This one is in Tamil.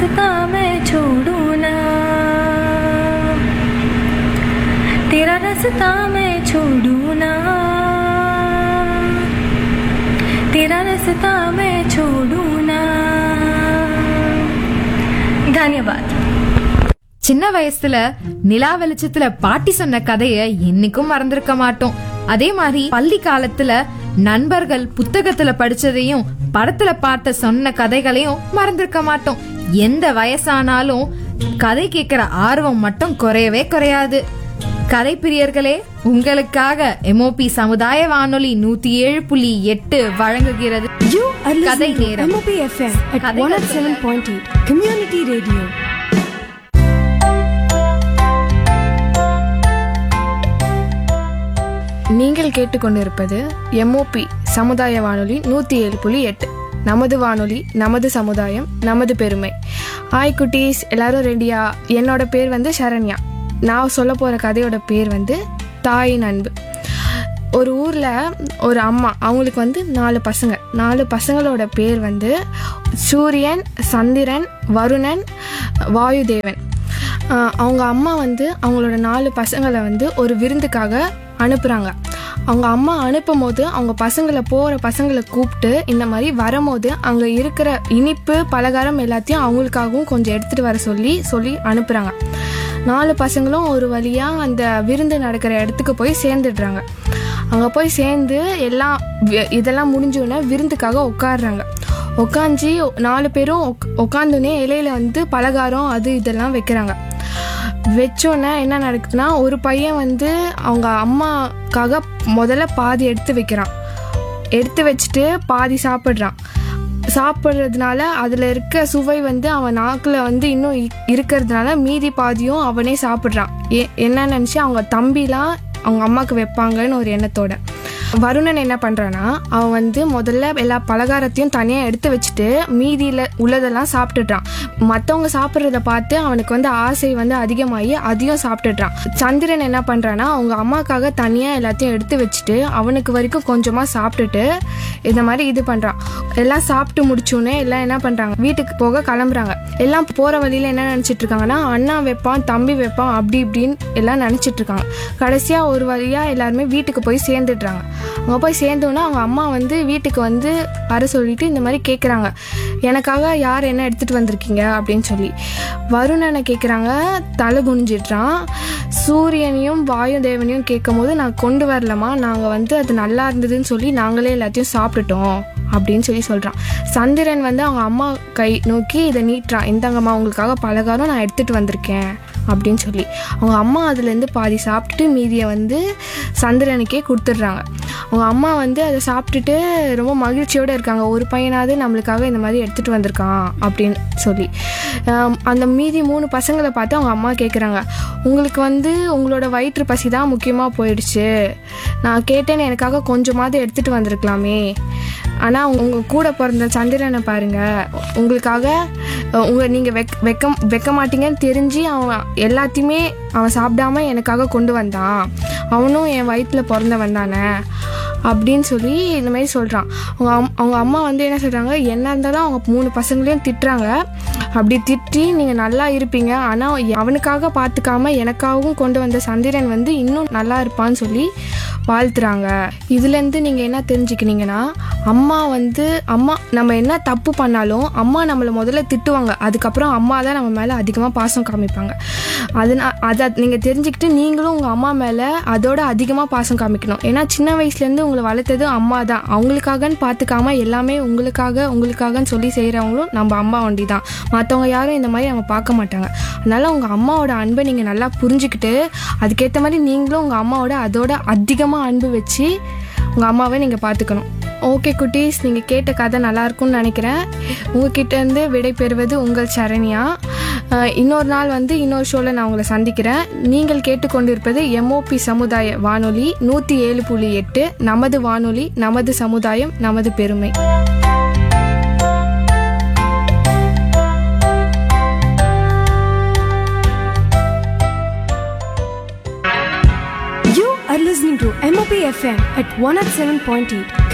रास्ता मैं छोड़ू ना तेरा रास्ता मैं छोड़ू ना तेरा रास्ता मैं छोड़ू ना धन्यवाद சின்ன வயசுல நிலா வெளிச்சத்துல பாட்டி சொன்ன கதைய என்னைக்கும் மறந்திருக்க மாட்டோம் அதே மாதிரி பள்ளி காலத்துல நண்பர்கள் புத்தகத்துல படிச்சதையும் படத்துல பார்த்த சொன்ன கதைகளையும் மறந்திருக்க மாட்டோம் எந்த வயசானாலும் கதை கேட்கிற ஆர்வம் மட்டும் குறையவே குறையாது கதை பிரியர்களே உங்களுக்காக எம்ஓபி சமுதாய வானொலி நூத்தி ஏழு புள்ளி எட்டு வழங்குகிறது You are கதை listening to நேரம். MOP FM at கதைகள் 107.8 Community Radio. நீங்கள் கேட்டுக்கொண்டிருப்பது எம்ஓபி சமுதாய வானொலி நூற்றி ஏழு புள்ளி எட்டு நமது வானொலி நமது சமுதாயம் நமது பெருமை ஹாய் குட்டீஸ் எல்லாரும் ரெடியா என்னோட பேர் வந்து சரண்யா நான் சொல்ல போகிற கதையோட பேர் வந்து தாயின் அன்பு ஒரு ஊரில் ஒரு அம்மா அவங்களுக்கு வந்து நாலு பசங்க நாலு பசங்களோட பேர் வந்து சூரியன் சந்திரன் வருணன் வாயுதேவன் ஆஹ் அவங்க அம்மா வந்து அவங்களோட நாலு பசங்களை வந்து ஒரு விருந்துக்காக அனுப்புகிறாங்க அவங்க அம்மா அனுப்பும் போது அவங்க பசங்களை போகிற பசங்களை கூப்பிட்டு இந்த மாதிரி வரும்போது அங்கே இருக்கிற இனிப்பு பலகாரம் எல்லாத்தையும் அவங்களுக்காகவும் கொஞ்சம் எடுத்துகிட்டு வர சொல்லி சொல்லி அனுப்புகிறாங்க நாலு பசங்களும் ஒரு வழியாக அந்த விருந்து நடக்கிற இடத்துக்கு போய் சேர்ந்துடுறாங்க அங்கே போய் சேர்ந்து எல்லாம் வி- இதெல்லாம் முடிஞ்சோடனே விருந்துக்காக உட்காடுறாங்க உட்காந்து நாலு பேரும் உக்- உட்காந்தோடனே இலையில வந்து பலகாரம் அது இதெல்லாம் வைக்கிறாங்க வச்சோன்னே என்ன நடக்குதுன்னா ஒரு பையன் வந்து அவங்க அம்மாக்காக முதல்ல பாதி எடுத்து வைக்கிறான் எடுத்து வச்சுட்டு பாதி சாப்பிட்றான் சாப்பிட்றதுனால அதில் இருக்க சுவை வந்து அவன் நாக்கில் வந்து இன்னும் இ- இருக்கிறதுனால மீதி பாதியும் அவனே சாப்பிட்றான் ஏ என்ன நினச்சி அவங்க தம்பிலாம் அவங்க அம்மாவுக்கு வைப்பாங்கன்னு ஒரு எண்ணத்தோட வருணன் என்ன பண்ணுறான்னா அவன் வந்து முதல்ல எல்லா பலகாரத்தையும் தனியாக எடுத்து வச்சுட்டு மீதியில் உள்ளதெல்லாம் சாப்பிட்டுடுறான் மற்றவங்க சாப்பிட்றத பார்த்து அவனுக்கு வந்து ஆசை வந்து அதிகமாகி அதையும் சாப்பிட்டுடுறான் சந்திரன் என்ன பண்ணுறான்னா அவங்க அம்மாக்காக தனியாக எல்லாத்தையும் எடுத்து வச்சுட்டு அவனுக்கு வரைக்கும் கொஞ்சமாக சாப்பிட்டுட்டு இந்த மாதிரி இது பண்ணுறான் எல்லாம் சாப்பிட்டு முடிச்சோன்னே எல்லாம் என்ன பண்ணுறாங்க வீட்டுக்கு போக கிளம்புறாங்க எல்லாம் போகிற வழியில் என்ன நினச்சிட்டு இருக்காங்கன்னா அண்ணா வைப்பான் தம்பி வைப்பான் அப்படி இப்படின்னு எல்லாம் நினச்சிட்டு இருக்காங்க கடைசியாக ஒரு வழியாக எல்லாருமே வீட்டுக்கு போய் சேர்ந்துடுறாங்க அங்கே போய் சேர்ந்தோன்னே அவங்க அம்மா வந்து வீட்டுக்கு வந்து வர சொல்லிட்டு இந்த மாதிரி கேட்குறாங்க எனக்காக யார் என்ன எடுத்துகிட்டு வந்திருக்கீங்க அப்படின்னு சொல்லி வருணனை கேட்குறாங்க தலை குனிஞ்சிடுறான் சூரியனையும் வாயு தேவனையும் கேட்கும் போது நான் கொண்டு வரலமா நாங்கள் வந்து அது நல்லா இருந்ததுன்னு சொல்லி நாங்களே எல்லாத்தையும் சாப்பிட்டுட்டோம் அப்படின்னு சொல்லி சொல்கிறான் சந்திரன் வந்து அவங்க அம்மா கை நோக்கி இதை நீட்டுறான் இந்தாங்கம்மா உங்களுக்காக பலகாரம் நான் எடுத்துகிட்டு வந்திருக்கேன் அப்படின்னு சொல்லி அவங்க அம்மா அதுலேருந்து பாதி சாப்பிட்டுட்டு மீதியை வந்து சந்திரனுக்கே கொடுத்துட்றாங்க அவங்க அம்மா வந்து அதை சாப்பிட்டுட்டு ரொம்ப மகிழ்ச்சியோடு இருக்காங்க ஒரு பையனாவது நம்மளுக்காக இந்த மாதிரி எடுத்துகிட்டு வந்திருக்கான் அப்படின்னு சொல்லி ஆம், அந்த மீதி மூணு பசங்களை பார்த்து அவங்க அம்மா கேட்குறாங்க உங்களுக்கு வந்து உங்களோட வயிற்று பசி தான் முக்கியமாக போயிடுச்சு நான் கேட்டேன்னு எனக்காக கொஞ்சமாவது எடுத்துகிட்டு வந்திருக்கலாமே ஆனால் உங்கள் கூட பிறந்த சந்திரனை பாருங்கள் உங்களுக்காக அஹ், உங்க நீங்கள் வெக் வைக்க வைக்க மாட்டீங்கன்னு தெரிஞ்சு அவன் எல்லாத்தையுமே அவன் சாப்பிடாம எனக்காக கொண்டு வந்தான் அவனும் என் வயிற்றில் பிறந்தவன் தானே அப்படின்னு சொல்லி இந்த மாதிரி சொல்கிறான் அவங்க அம் அவங்க அம்மா வந்து என்ன சொல்கிறாங்க என்ன இருந்தாலும் அவங்க மூணு பசங்களையும் திட்டுறாங்க அப்படி திட்டி நீங்கள் நல்லா இருப்பீங்க ஆனால் அவனுக்காக பார்த்துக்காம எனக்காகவும் கொண்டு வந்த சந்திரன் வந்து இன்னும் நல்லா இருப்பான்னு சொல்லி வாழ்த்துறாங்க இதுலேருந்து நீங்கள் என்ன தெரிஞ்சுக்கினீங்கன்னா அம்மா வந்து அம்மா நம்ம என்ன தப்பு பண்ணாலும் அம்மா நம்மளை முதல்ல திட்டுவாங்க அதுக்கப்புறம் அம்மா தான் நம்ம மேலே அதிகமாக பாசம் காமிப்பாங்க அதனா அதை நீங்கள் தெரிஞ்சுக்கிட்டு நீங்களும் உங்கள் அம்மா மேலே அதோட அதிகமாக பாசம் காமிக்கணும் ஏன்னா சின்ன வயசுலேருந்து உங்களை வளர்த்தது அம்மா தான் அவங்களுக்காகன்னு பார்த்துக்காம எல்லாமே உங்களுக்காக உங்களுக்காகன்னு சொல்லி செய்கிறவங்களும் நம்ம அம்மா ஒண்டி தான் மற்றவங்க யாரும் இந்த மாதிரி நம்ம பார்க்க மாட்டாங்க அதனால் உங்கள் அம்மாவோட அன்பை நீங்கள் நல்லா புரிஞ்சுக்கிட்டு அதுக்கேற்ற மாதிரி நீங்களும் உங்கள் அம்மாவோட அதோட அதிகமாக அன்பு வச்சு உங்கள் அம்மாவை நீங்கள் பார்த்துக்கணும் ஓகே குட்டீஸ் நீங்கள் கேட்ட கதை நல்லா இருக்கும்னு நினைக்கிறேன் உங்ககிட்ட இருந்து விடை பெறுவது உங்கள் சரண்யா அஹ், இன்னொரு நாள் வந்து இன்னொரு ஷோவில் நான் உங்களை சந்திக்கிறேன் நீங்கள் கேட்டுக்கொண்டிருப்பது எம்ஓபி சமுதாய வானொலி நூற்றி ஏழு புள்ளி எட்டு நமது வானொலி நமது சமுதாயம் நமது பெருமை You are listening to MOP FM at 107.8